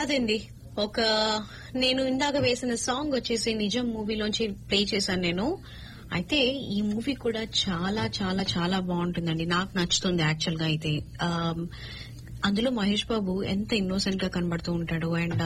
కాదండి ఒక నేను ఇందాక వేసిన సాంగ్ వచ్చేసి నిజం మూవీలోంచి ప్లే చేశాను నేను అయితే ఈ మూవీ కూడా చాలా చాలా చాలా బాగుంటుందండి నాకు నచ్చుతుంది యాక్చువల్ గా అయితే ఆమ్, అందులో మహేష్ బాబు ఎంత ఇన్నోసెంట్ గా కనబడుతూ ఉంటాడు అండ్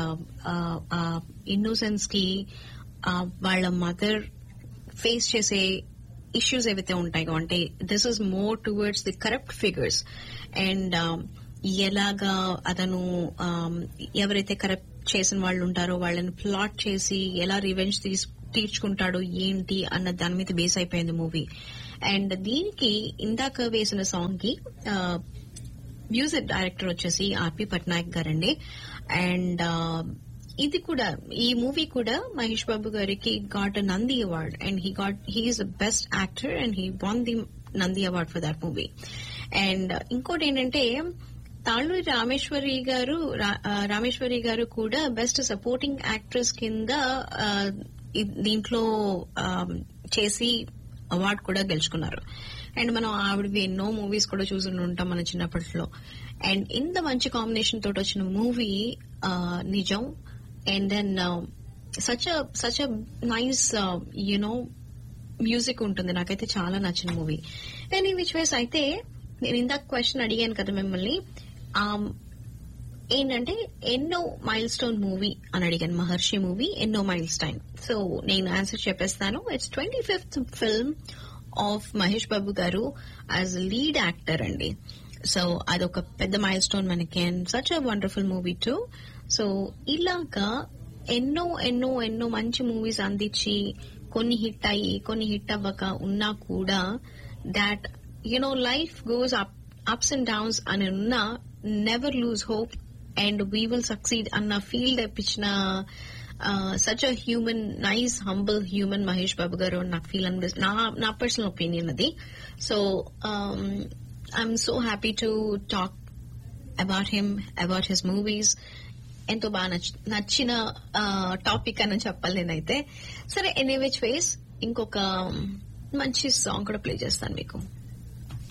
ఆ ఇన్నోసెన్స్ కి ఆ, వాళ్ళ మదర్ ఫేస్ చేసే ఇష్యూస్ ఏవైతే ఉంటాయో అంటే this is more towards the corrupt figures and ఎలాగా అతను um, ఎవరైతే కరప్ట్ చేసిన వాళ్ళు ఉంటారో వాళ్ళని ప్లాట్ చేసి ఎలా రివెంజ్ తీసు తీర్చుకుంటాడు ఏంటి అన్న దాని మీద బేస్ అయిపోయింది మూవీ అండ్ దీనికి ఇందాక వేసిన సాంగ్ కి మ్యూజిక్ డైరెక్టర్ వచ్చేసి ఆర్పి పట్నాయక్ గారండి అండ్ ఇది కూడా ఈ మూవీ కూడా మహేష్ బాబు గారికి got a Nandi award and he got he is the best actor and he won the Nandi award for that movie and ఇంకోటి ఏంటంటే తాళ్ళూరి రామేశ్వరి గారు రా- ఆ, రామేశ్వరి గారు కూడా బెస్ట్ సపోర్టింగ్ యాక్ట్రెస్ కింద ఆ, ఇ- దీంట్లో ఆ, చేసి అవార్డు కూడా గెలుచుకున్నారు అండ్ మనం ఆవిడవి ఎన్నో మూవీస్ కూడా చూసి ఉంటాం మన చిన్నప్పట్లో అండ్ ఇంత మంచి కాంబినేషన్ తోటి వచ్చిన మూవీ నిజం and then such such nice you know music ఉంటుంది నాకైతే చాలా నచ్చిన మూవీ ఎనీ విచ్ వేస్ అయితే నేను ఇందాక క్వశ్చన్ అడిగాను కదా మిమ్మల్ని um, ఏంటంటే ఎన్నో మైల్ స్టోన్ మూవీ అని అడిగాను మహర్షి మూవీ ఎన్నో మైల్ స్టైన్ సో నేను ఆన్సర్ చెప్పేస్తాను it's twenty fifth film of Mahesh Babu గారు యాజ్ లీడ్ యాక్టర్ అండి సో అదొక పెద్ద మైల్ స్టోన్ మనకి and such a wonderful movie too so ఇలాగా ఎన్నో ఎన్నో ఎన్నో మంచి మూవీస్ అందించి కొన్ని హిట్ అయ్యి కొన్ని హిట్ అవ్వక ఉన్నా కూడా that you know life goes up ups and downs అని ఉన్నా never lose hope and we will succeed అన్న ఫీల్ తెప్పించిన such a human nice humble human Mahesh Babu గారు అని నాకు ఫీల్ అనిపిస్తుంది నా నా పర్సనల్ ఒపీనియన్ అది so I'm so happy to talk about him about his movies ఎంతో బాగా నచ్చ- నచ్చిన టాపిక్ అని చెప్పాలి నేనైతే సరే ఎనీ విచ్ వేస్ ఇంకొక మంచి సాంగ్ కూడా ప్లే చేస్తాను మీకు